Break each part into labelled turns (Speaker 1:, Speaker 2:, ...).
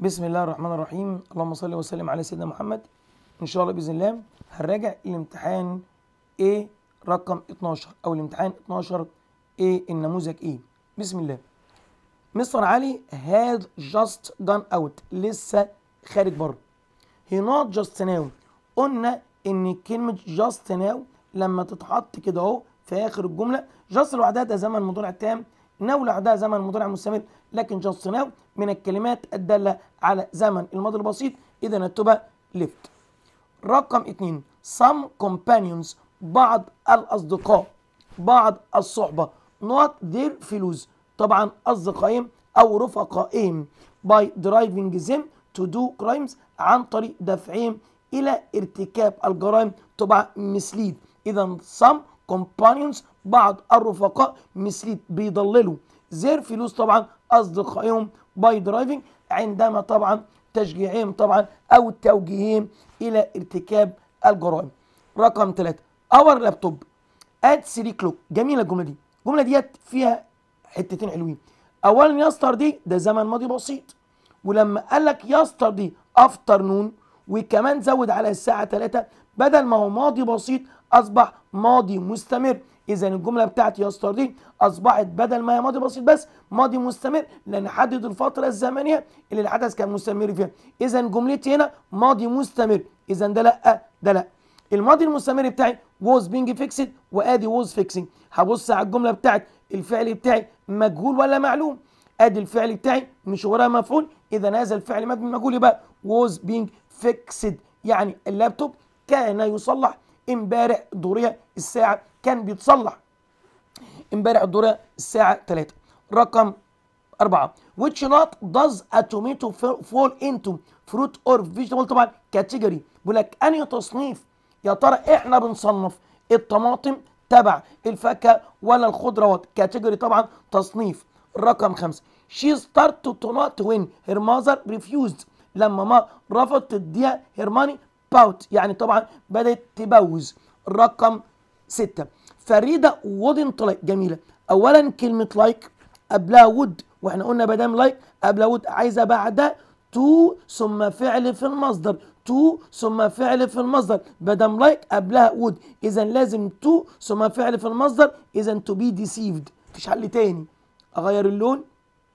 Speaker 1: بسم الله الرحمن الرحيم اللهم صل وسلم على سيدنا محمد ان شاء الله باذن الله هنراجع الامتحان A رقم 12 او الامتحان 12 A النموذج A بسم الله مستر علي had just gone out لسه خارج بره he not just now قلنا ان كلمه just now لما تتحط كده اهو في اخر الجمله just لوحدها ده زمن مضارع تام نو لوحدها زمن مضارع مستمر لكن just now من الكلمات الداله على زمن الماضي البسيط اذا نكتبها left رقم اتنين some companions بعض الأصدقاء بعض الصحبة not their فلوس طبعا أصدقائهم أو رفقائهم by driving them to do crimes عن طريق دفعهم إلى ارتكاب الجرائم طبعا mislead إذا some companions بعض الرفقاء mislead بيضللوا their فلوس طبعا أصدقائهم by driving عندما طبعا تشجيعهم طبعا او توجيههم الى ارتكاب الجرائم رقم ثلاثة اور لابتوب ات 3 كلوك جميله الجمله دي الجمله ديت فيها حتتين حلوين اولا يستر دي ده زمن ماضي بسيط ولما قال لك يستر دي افتر نون وكمان زود على الساعه 3 بدل ما هو ماضي بسيط اصبح ماضي مستمر اذا الجمله بتاعت يستر دي اصبحت بدل ما هي ماضي بسيط بس ماضي مستمر لان حدد الفتره الزمنيه اللي الحدث كان مستمر فيها اذا جملتي هنا ماضي مستمر اذا ده لا ده لا الماضي المستمر بتاعي was being fixed وادي was fixing هبص على الجمله بتاعت الفعل بتاعي مجهول ولا معلوم ادي الفعل بتاعي مش وراه مفعول اذا هذا الفعل مبني مجهول يبقى was being fixed يعني اللابتوب كان يصلح امبارح دورية الساعة كان بيتصلح امبارح الدورية الساعة 3 رقم أربعة which not does a tomato fall into fruit or vegetable طبعا كاتيجوري بيقول لك أنهي تصنيف يا ترى إحنا بنصنف الطماطم تبع الفاكهة ولا الخضروات كاتيجوري طبعا تصنيف رقم خمسة she started to not win her mother refused لما ما رفضت تديها her money باوت يعني طبعا بدات تبوز رقم ستة فريدة wouldn't like جميلة أولا كلمة لايك like قبلها وود واحنا قلنا مدام لايك قبلها وود عايزة بعدها تو ثم فعل في المصدر تو ثم فعل في المصدر مدام لايك قبلها وود إذا لازم تو ثم فعل في المصدر إذا تو بي ديسيفد مفيش حل تاني أغير اللون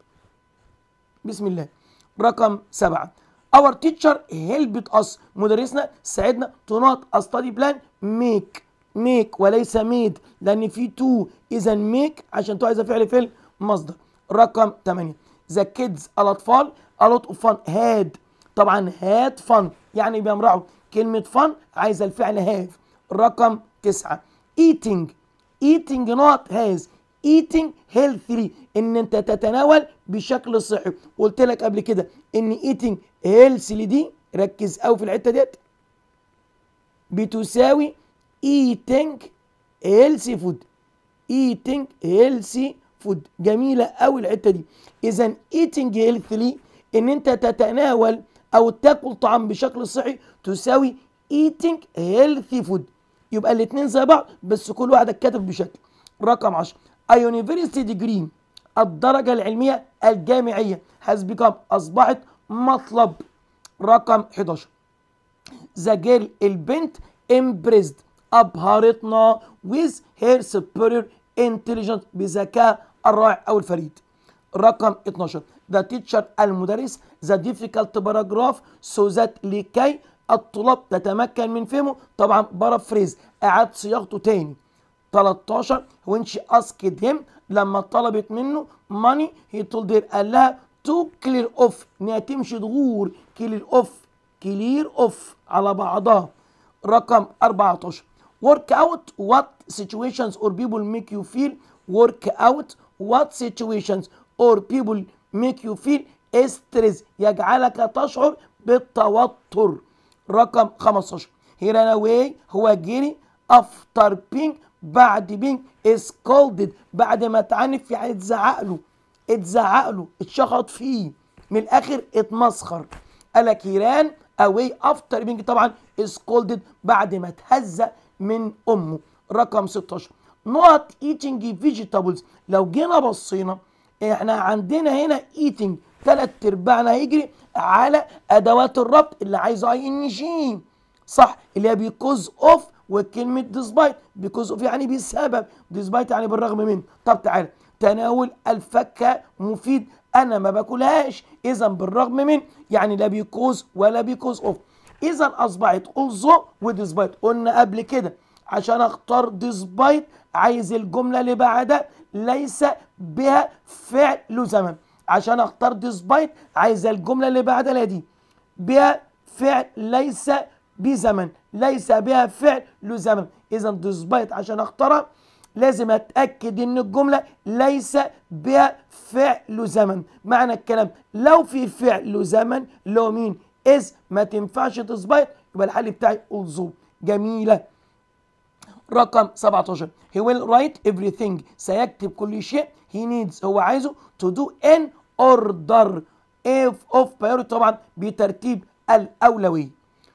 Speaker 1: بسم الله رقم سبعة Our teacher helped us مدرسنا ساعدنا to not a study plan make make وليس made لأن في to إذا make عشان تو عايزة فعل فعل مصدر رقم 8 The kids الأطفال a lot of fun had طبعا had fun يعني بيمرحوا كلمة fun عايزة الفعل have رقم 9 eating eating not has eating healthily ان انت تتناول بشكل صحي قلت لك قبل كده ان eating healthily دي ركز قوي في الحته ديت بتساوي eating healthy food eating healthy food جميله قوي الحته دي اذا eating healthily ان انت تتناول او تاكل طعام بشكل صحي تساوي eating healthy food يبقى الاثنين زي بعض بس كل واحد اتكتب بشكل رقم 10 A university degree الدرجة العلمية الجامعية has become أصبحت مطلب رقم 11 The girl البنت impressed أبهرتنا with her superior intelligence بذكاء الرائع أو الفريد رقم 12 The teacher المدرس the difficult paragraph so that لكي الطلاب تتمكن من فهمه طبعا بارافريز أعاد صياغته تاني 13 when she asked him لما طلبت منه money he told her قال لها to clear off انها تمشي تغور clear off clear off على بعضها رقم 14 work out what situations or people make you feel work out what situations or people make you feel stress يجعلك تشعر بالتوتر رقم 15 here and away هو جري after being بعد بينج سكولدد بعد ما اتعنف يعني اتزعق له اتزعق له اتشخط فيه من الاخر اتمسخر قال لك هيران اواي افتر بينج طبعا سكولدد بعد ما اتهزق من امه رقم 16 نوت ايتنج فيجيتابلز لو جينا بصينا احنا عندنا هنا ايتنج ثلاث ارباعنا هيجري على ادوات الربط اللي عايزه اي ان جي صح اللي هي بيكوز اوف وكلمه ديسبايت بيكوز اوف يعني بسبب ديسبايت يعني بالرغم من طب تعالى تناول الفاكهه مفيد انا ما باكلهاش اذا بالرغم من يعني لا بيكوز ولا بيكوز اوف اذا اصبحت اولزو وديسبايت قلنا قبل كده عشان اختار ديسبايت عايز الجمله اللي بعدها ليس بها فعل له زمن عشان اختار ديسبايت عايز الجمله اللي بعدها دي بها فعل ليس بزمن ليس بها فعل له زمن اذا ديسبايت عشان اختارها لازم اتاكد ان الجمله ليس بها فعل له زمن معنى الكلام لو في فعل له زمن اللي هو مين از ما تنفعش ديسبايت يبقى الحل بتاعي الزو جميله رقم 17 he will write everything سيكتب كل شيء he needs هو عايزه to do in order if of priority طبعا بترتيب الأولوية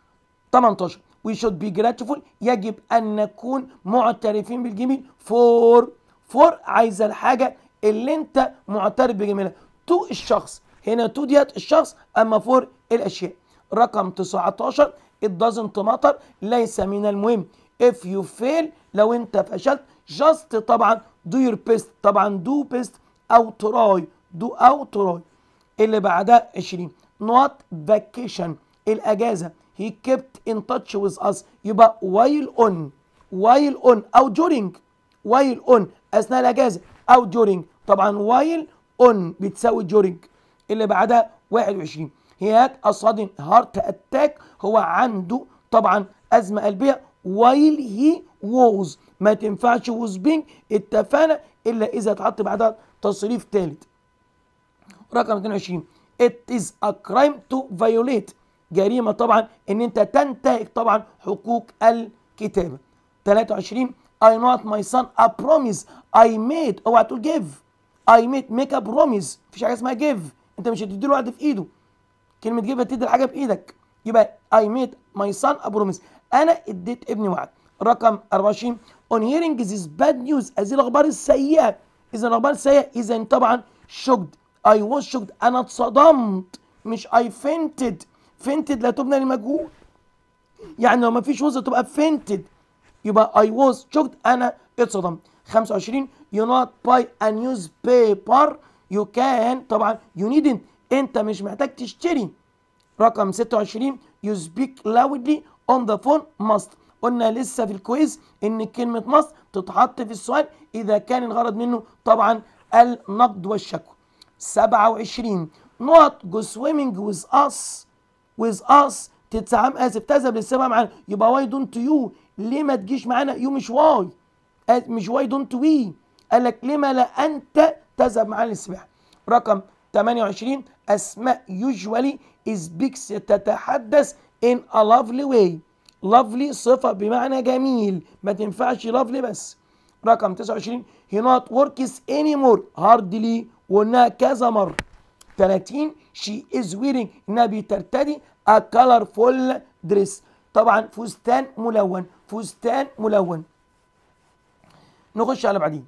Speaker 1: 18 we should be grateful يجب أن نكون معترفين بالجميل for for عايزة الحاجة اللي أنت معترف بجميلها to الشخص هنا to ديت الشخص أما for الأشياء رقم 19 it doesn't matter ليس من المهم if you fail لو انت فشلت just طبعا do your best طبعا do best او try do او try اللي بعدها 20 not vacation الاجازه he kept in touch with us يبقى while on while on او during while on اثناء الاجازه او during طبعا while on بتساوي during اللي بعدها 21 he had a sudden heart attack هو عنده طبعا ازمه قلبيه while he was ما تنفعش was being اتفقنا الا اذا اتحط بعدها تصريف ثالث رقم 22 it is a crime to violate جريمه طبعا ان انت تنتهك طبعا حقوق الكتابه 23 I not my son a promise I made اوعى تقول give I made make a promise مفيش حاجه اسمها give انت مش هتدي له وعد في ايده كلمه give هتدي الحاجه بايدك يبقى I made my son a promise انا اديت ابني وعد رقم 24 on hearing this bad news هذه الاخبار السيئه اذا الاخبار السيئه اذا طبعا shocked I was shocked انا اتصدمت مش I fainted fainted لا تبنى لمجهول يعني لو ما فيش وز تبقى fainted يبقى I was shocked انا اتصدمت 25 you not buy a newspaper you can طبعا you needn't انت مش محتاج تشتري رقم 26 you speak loudly on the phone must قلنا لسه في الكويز ان كلمة must تتحط في السؤال اذا كان الغرض منه طبعا النقد والشكوى 27 not go swimming with us with us تتسعام اسف تذهب للسباحة معانا يبقى why don't you ليه ما تجيش معانا يو مش واي مش واي دونت وي قال لك لما لا انت تذهب معانا للسباحة رقم 28 اسماء usually speaks تتحدث in a lovely way lovely صفة بمعنى جميل ما تنفعش lovely بس رقم 29 he not works anymore hardly وقلناها كذا مرة 30 she is wearing انها بترتدي a colorful dress طبعا فستان ملون فستان ملون نخش على بعدين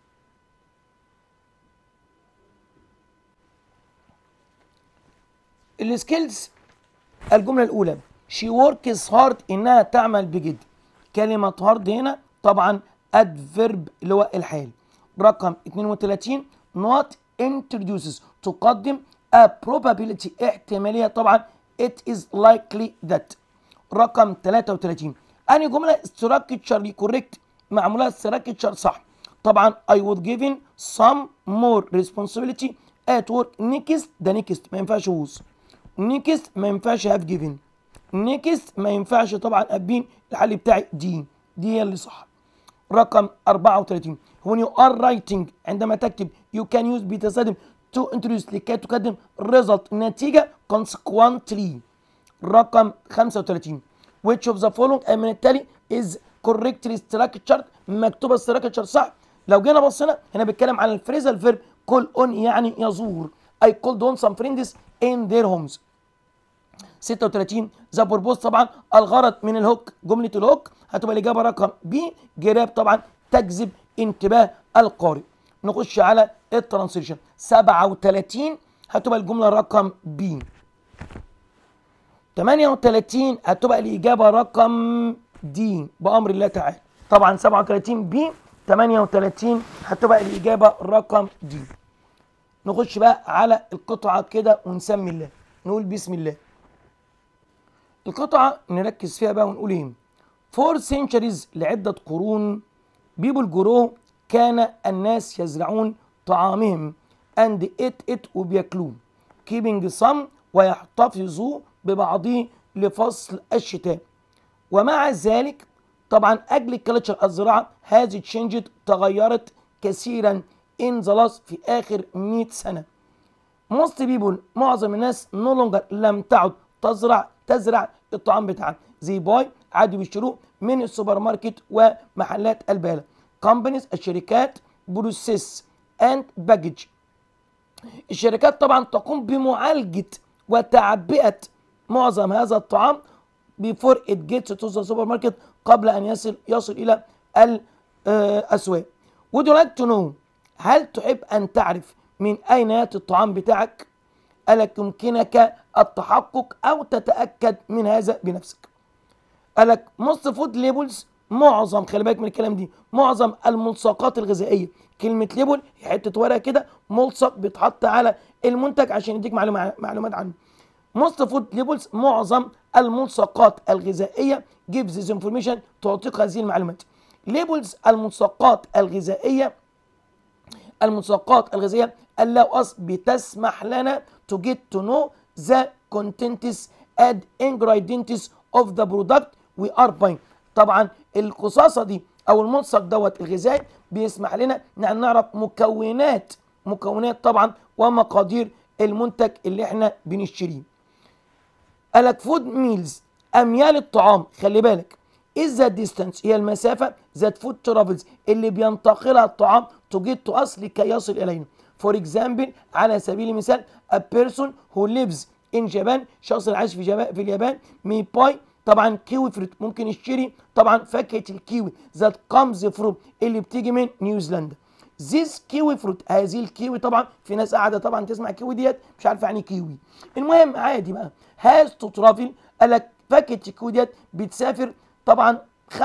Speaker 1: السكيلز الجملة الأولى she works hard إنها تعمل بجد كلمة hard هنا طبعا adverb اللي هو الحال رقم 32 not introduces تقدم a probability احتمالية طبعا it is likely that رقم 33 أنهي جملة structurally correct معمولة structure صح طبعا I would given some more responsibility at work next ده next ما ينفعش was next ما ينفعش have given next ما ينفعش طبعا ابين الحل بتاعي دي دي هي اللي صح رقم 34 when you are writing عندما تكتب you can use بتستخدم to introduce لكي تقدم result نتيجة consequently رقم 35 which of the following من التالي is correctly structured مكتوبة structure صح لو جينا بصينا هنا بيتكلم عن الفريزال فيرب call on يعني يزور I called on some friends in their homes 36 ذا بوربوز طبعا الغرض من الهوك جمله الهوك هتبقى الاجابه رقم بي جراب طبعا تجذب انتباه القارئ نخش على الترانسليشن 37 هتبقى الجمله رقم بي 38 هتبقى الاجابه رقم دي بامر الله تعالى طبعا 37 بي 38 هتبقى الاجابه رقم دي نخش بقى على القطعه كده ونسمي الله نقول بسم الله القطعه نركز فيها بقى ونقول ايه فور centuries لعده قرون بيبل جرو كان الناس يزرعون طعامهم and eat it وبياكلوه keeping some ويحتفظوا ببعضه لفصل الشتاء ومع ذلك طبعا agriculture الزراعة هذه تشينجت تغيرت كثيرا in the last في آخر 100 سنة most people معظم الناس no longer لم تعد تزرع تزرع الطعام بتاعها زي باي عادوا بيشتروه من السوبر ماركت ومحلات البالة companies الشركات بروسيس اند باجج الشركات طبعا تقوم بمعالجة وتعبئة معظم هذا الطعام before it gets to the supermarket قبل أن يصل يصل إلى الأسواق. Would you like to know هل تحب أن تعرف من أين يأتي الطعام بتاعك؟ قالك يمكنك التحقق أو تتأكد من هذا بنفسك. قالك most food labels معظم خلي بالك من الكلام دي معظم الملصقات الغذائيه كلمه ليبل حته ورقه كده ملصق بيتحط على المنتج عشان يديك معلومه معلومات عنه موست فود ليبلز معظم الملصقات الغذائيه gives this information تعطيك هذه المعلومات ليبلز الملصقات الغذائيه الملصقات الغذائيه allow us بتسمح لنا to get to know the contents and ingredients of the product we are buying طبعا القصاصه دي او الملصق دوت الغذائي بيسمح لنا ان نعرف مكونات مكونات طبعا ومقادير المنتج اللي احنا بنشتريه قالك فود ميلز اميال الطعام خلي بالك is the distance هي المسافة that food travels اللي بينتقلها الطعام to get to us لكي يصل إلينا for example على سبيل المثال a person who lives in Japan شخص عايش في, جبا في اليابان may buy طبعا كيوي فروت ممكن يشتري طبعا فاكهة الكيوي that comes from اللي بتيجي من نيوزيلندا this كيوي فروت هذه الكيوي طبعا في ناس قاعده طبعا تسمع كيوي ديت مش عارفه يعني كيوي المهم عادي بقى هاز تو ترافل قال لك فاكهه الكيوي ديت بتسافر طبعا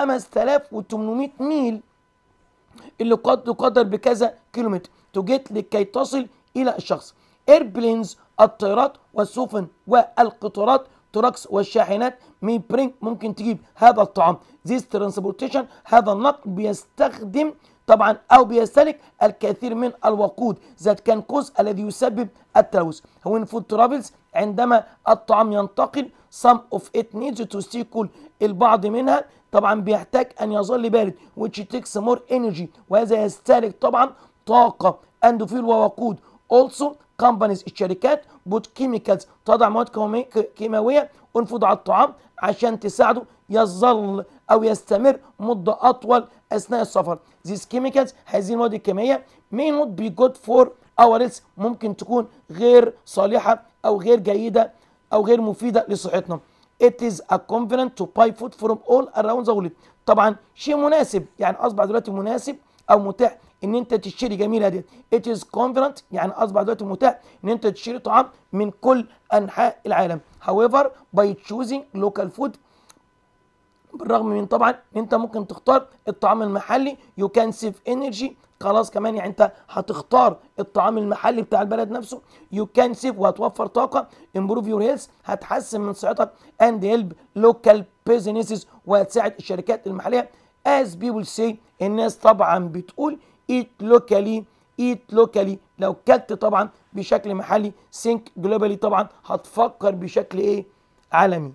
Speaker 1: 5800 ميل اللي قد تقدر بكذا كيلومتر توجيت لكي تصل الى الشخص ايربلينز الطيارات والسفن والقطارات تراكس والشاحنات مي برينج ممكن تجيب هذا الطعام ذيس ترانسبورتيشن هذا النقل بيستخدم طبعا او بيستهلك الكثير من الوقود ذات كان كوز الذي يسبب التلوث وين فود ترافلز عندما الطعام ينتقل some of it needs to stay cool البعض منها طبعا بيحتاج ان يظل بارد which takes more energy وهذا يستهلك طبعا طاقة and fuel ووقود also companies الشركات بوت كيميكالز تضع مواد كيماويه انفض على الطعام عشان تساعده يظل او يستمر مده اطول اثناء السفر these chemicals هذه المواد الكيميائيه may not be good for our health ممكن تكون غير صالحه او غير جيده او غير مفيده لصحتنا it is a convenient to buy food from all around the world طبعا شيء مناسب يعني اصبح دلوقتي مناسب او متاح ان انت تشتري جميله ديت it is convenient يعني اصبح دلوقتي متاح ان انت تشتري طعام من كل انحاء العالم however by choosing local food بالرغم من طبعا ان انت ممكن تختار الطعام المحلي you can save energy خلاص كمان يعني انت هتختار الطعام المحلي بتاع البلد نفسه you can save وهتوفر طاقه improve your health هتحسن من صحتك and help local businesses وهتساعد الشركات المحليه as people say الناس طبعا بتقول eat locally eat locally لو كلت طبعا بشكل محلي think globally طبعا هتفكر بشكل ايه عالمي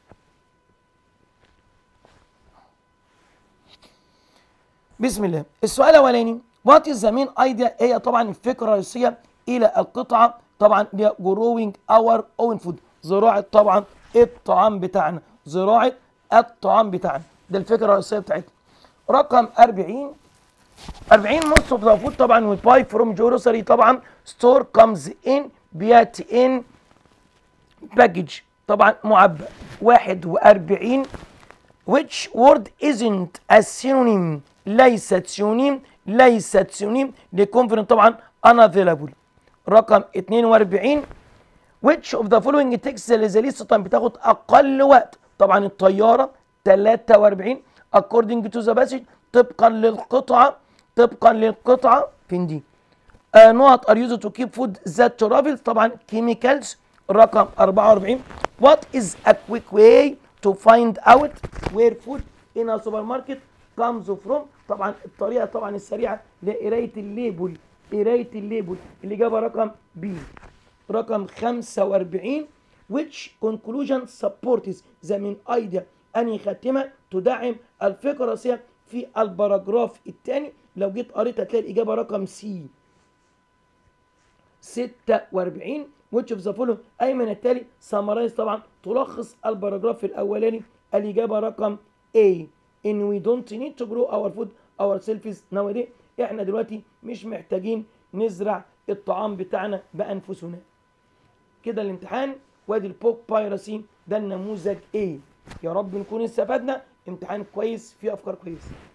Speaker 1: بسم الله السؤال الاولاني وات از ذا مين ايديا هي طبعا الفكره الرئيسيه الى القطعه طبعا اللي هي جروينج اور اون فود زراعه طبعا الطعام بتاعنا زراعه الطعام بتاعنا ده الفكره الرئيسيه بتاعتنا رقم 40 40 most of the food طبعا we buy from grocery طبعا store comes in بياتي in package طبعا معبأ 41 which word isn't a synonym ليست سيونيم ليست سيونيم لكونفرنت طبعا unavailable رقم 42 which of the following takes the least time بتاخد اقل وقت طبعا الطياره 43 according to the passage طبقا للقطعه طبقا للقطعه فين دي آه نقط are used to keep food that travels طبعا chemicals رقم 44 what is a quick way to find out where food in a supermarket comes from طبعا الطريقه طبعا السريعه لقرايه الليبل قرايه الليبل الاجابه رقم بي رقم 45 which conclusion supports the main idea أنهي خاتمة تدعم الفكرة الرئيسية في الباراجراف الثاني لو جيت قريت هتلاقي الإجابة رقم سي 46 which of the following أي من التالي summarize طبعا تلخص الباراجراف الأولاني الإجابة رقم A in we don't need to grow our food ourselves nowadays احنا دلوقتي مش محتاجين نزرع الطعام بتاعنا بأنفسنا كده الامتحان وادي البوك بايرسي ده النموذج A يا رب نكون استفدنا امتحان كويس فيه افكار كويسه